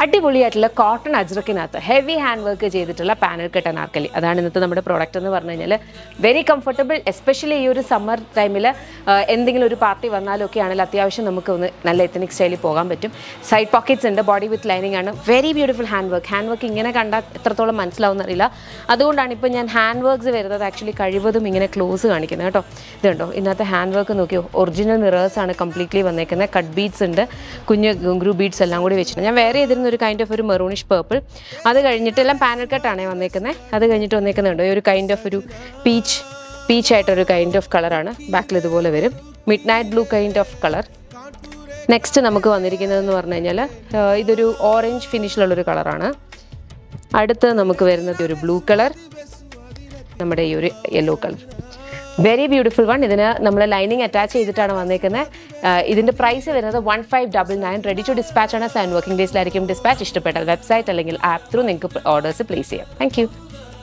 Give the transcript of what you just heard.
അടിപൊളിയായിട്ടുള്ള കോട്ടൺ അജ്രക്കിനകത്ത് heavy hand work ചെയ്തിട്ടുള്ള പാനൽ കട്ട് അനാർക്കലി അതാണ് ഇന്നത്തെ നമ്മുടെ പ്രോഡക്റ്റ് എന്ന് പറഞ്ഞു കഴിഞ്ഞാൽ വെരി കംഫർട്ടബിൾ എസ്പെഷ്യലി ഈ ഒരു സമ്മർ ടൈമിൽ എന്തെങ്കിലും ഒരു പാർട്ടി വന്നാലും ഒക്കെ ആണെങ്കിൽ അത്യാവശ്യം നമുക്ക് ഒന്ന് നല്ല എത്തനിക് സ്റ്റൈലിൽ പോകാൻ പറ്റും സൈഡ് പോക്കറ്റ്സ് ഉണ്ട് ബോഡി വിത്ത് ലൈനിങ് ആണ് very beautiful hand work hand work ഇങ്ങനെ കണ്ടാൽ എത്രത്തോളം മനസ്സിലാവുന്നറിയില്ല അതുകൊണ്ടാണ് ഇപ്പോൾ ഞാൻ ഹാൻഡ് വർക്ക്സ് വരുന്നത് ആക്ച്വലി കഴിവതും ഇങ്ങനെ ക്ലോസ് കാണിക്കുന്നത് കേട്ടോ ഇത് കണ്ടോ ഇന്നത്തെ ഹാൻഡ് വർക്ക് നോക്കിയോ ഒറിജിനൽ മിറേഴ്സ് ആണ് കംപ്ലീറ്റ്ലി വന്നേക്കുന്നത് കട്ട് ബീഡ്സ് ഉണ്ട് കുഞ്ഞ് ഗ്രൂ ബീഡ്സ് എല്ലാം കൂടി വെച്ചിട്ടുണ്ട് ഞാൻ വേറെ ചെയ്തിരുന്ന ഒരു കൈൻഡ് ഓഫ് ഒരു മെറൂണിഷ് പേർപ്പിൾ അത് കഴിഞ്ഞിട്ട് എല്ലാം പാനൽ കട്ടാണ് വന്നേക്കുന്നത് അത് കഴിഞ്ഞിട്ട് വന്നേക്കുന്നുണ്ടോ ഈ ഒരു കൈൻഡ് ഓഫ് ഒരു പീച്ച് പീച്ച് ആയിട്ടൊരു കൈൻഡ് ഓഫ് കളറാണ് ബാക്കിൽ ഇതുപോലെ വരും midnight blue kind of colour next നമുക്ക് വന്നിരിക്കുന്നതെന്ന് പറഞ്ഞു കഴിഞ്ഞാൽ ഇതൊരു ഓറഞ്ച് ഫിനിഷിലുള്ളൊരു കളറാണ് അടുത്ത് നമുക്ക് വരുന്നത് ഒരു ബ്ലൂ കളർ നമ്മുടെ ഈ ഒരു yellow colour very beautiful one ഇതിന് നമ്മൾ ലൈനിങ് അറ്റാച്ച് ചെയ്തിട്ടാണ് വന്നേക്കുന്നത് ഇതിൻ്റെ പ്രൈസ് വരുന്നത് one five double nine ready to dispatch ആണ് സെവൻ വർക്കിംഗ് ഡേയ്സിലായിരിക്കും ഡിസ്പാച്ച് ഇഷ്ടപ്പെട്ടാൽ വെബ്സൈറ്റ് അല്ലെങ്കിൽ ആപ്പ് ത്രൂ നിങ്ങൾക്ക് ഓർഡേഴ്സ് പ്ലേസ് ചെയ്യാം താങ്ക് യു